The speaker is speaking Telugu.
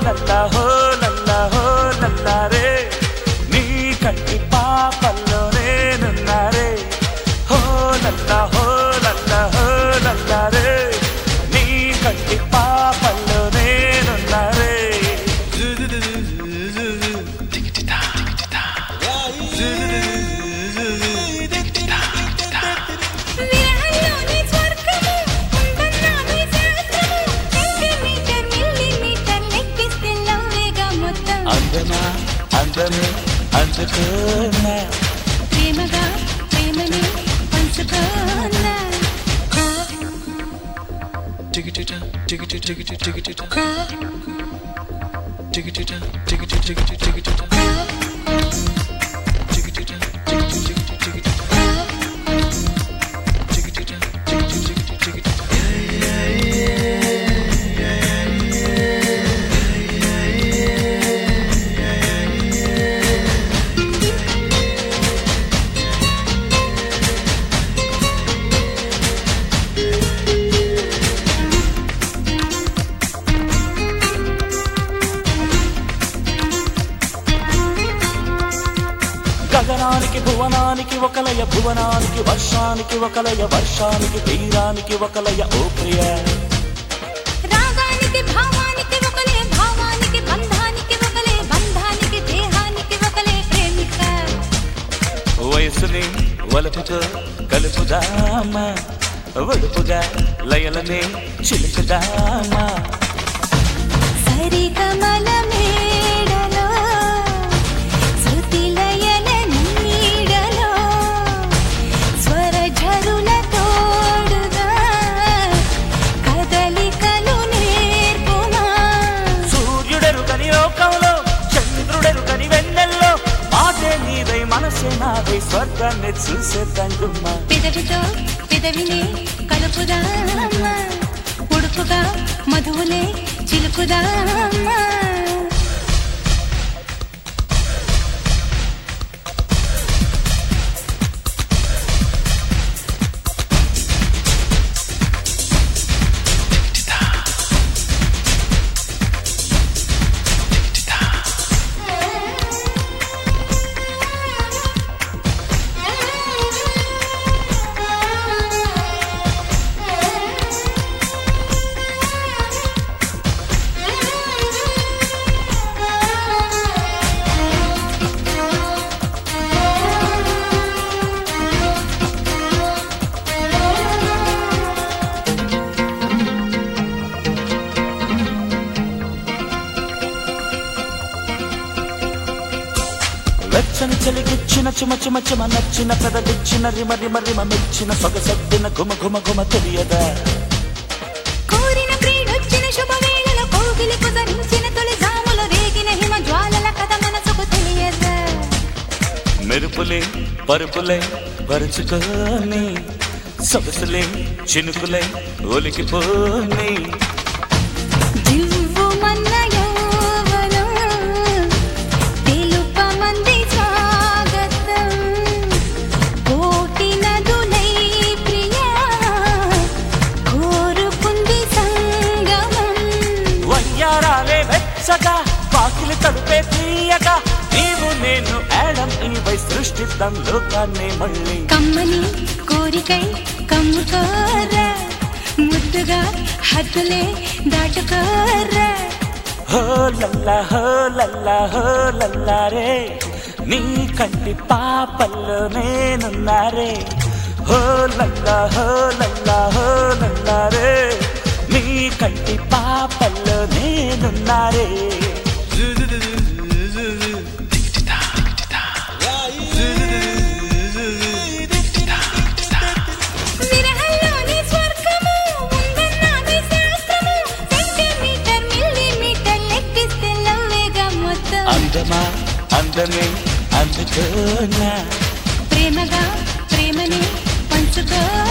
లల్లా హో లల్లా హో లల్లా రే నీ కంటి పాపల్లో నేనున్నారే హో లల్లా హో లల్లా హో లల్లా రే నీ కంటి పాపల్లో నేనున్నారే విరహంలోని స్వర్గము ఉందన్నాను శాస్త్రము సెంటీమీటర్ మిల్లీమీటర్ లెక్కిస్తే లవ్వేగా మొత్తం అందమా అందమే అందుకున్నా ప్రేమగా ప్రేమని పంచుకోనా గగనానికి భువనానికి ఒకలయ భువనానికి వర్షానికి ఒకలయ వర్షానికి తీరానికి ఒకలయ ఓ ప్రియ రాగానికి భావానికి ఒకలే భావానికి బంధానికి ఒకలే బంధానికి దేహానికి ఒకలే ప్రేమిక వయసుని వలపుతో కలుపుదామా వడుపుగా లయలనే చిలుకుదామా సరిగమల మేడలో శృతి లయల నీడలో స్వర ఝరుల తోడుగా కదలికలు నేర్పుమా సూర్యుడెరుకని లోకంలో చంద్రుడెరుకని వెన్నెల్లో మాటే నీదై మనసే నాదై స్వర్గాన్ని చూసే తంగుమ్మా పెదవితో పెదవిని కలుపుదామా ఉడుపుగా మధువులే చిలుకుదామా వెచ్చని చలిగిచ్చిన చిమ చిమ చిమ నచ్చిన పెదవిచ్చిన రిమ రిమ రిమ మెచ్చిన సొగసద్దిన గుమ గుమ గుమ తెలియదా కోరిన ప్రియుడొచ్చిన శుభవేళలో కోగిలి కుదరించిన తొలి జాములు రేగిన హిమ జ్వాలల కథ మనసుకు తెలియదా మెరుపులే పరుపులే పరుచుకొని సొగసులే చినుకులే ఒలికిపోని జివ్వుమన్న యౌవనం తెలుపమంది స్వాగతం కోటి నదులై ప్రియా కోరుకుంది సంగమం వయ్యారాలే వెచ్చగా పాకిలి తడుపే తీయగా నీవు నేను ఏడం ఈవై సృష్టిద్దాం లోకాన్ని మళ్ళీ కమ్మని కోరికై కమ్ముకోరా ముద్దుగా హద్దులే దాటుకోరా హో లల్లా హో లల్లా హో లల్లా రే నీ కంటి పాపల్లో నేనున్నారే హో లల్లా హో లల్లా హో లల్లా రే నీ కంటి పాపల్లో నేనున్నారే విరహంలోని స్వర్గము ఉందన్నది శాస్త్రము సెంటీమీటర్ మిల్లీమీటర్ లెక్కిస్తే లవ్వేగా మొత్తం అందమా అందమే అందుకోనా ప్రేమగా ప్రేమని పంచుకో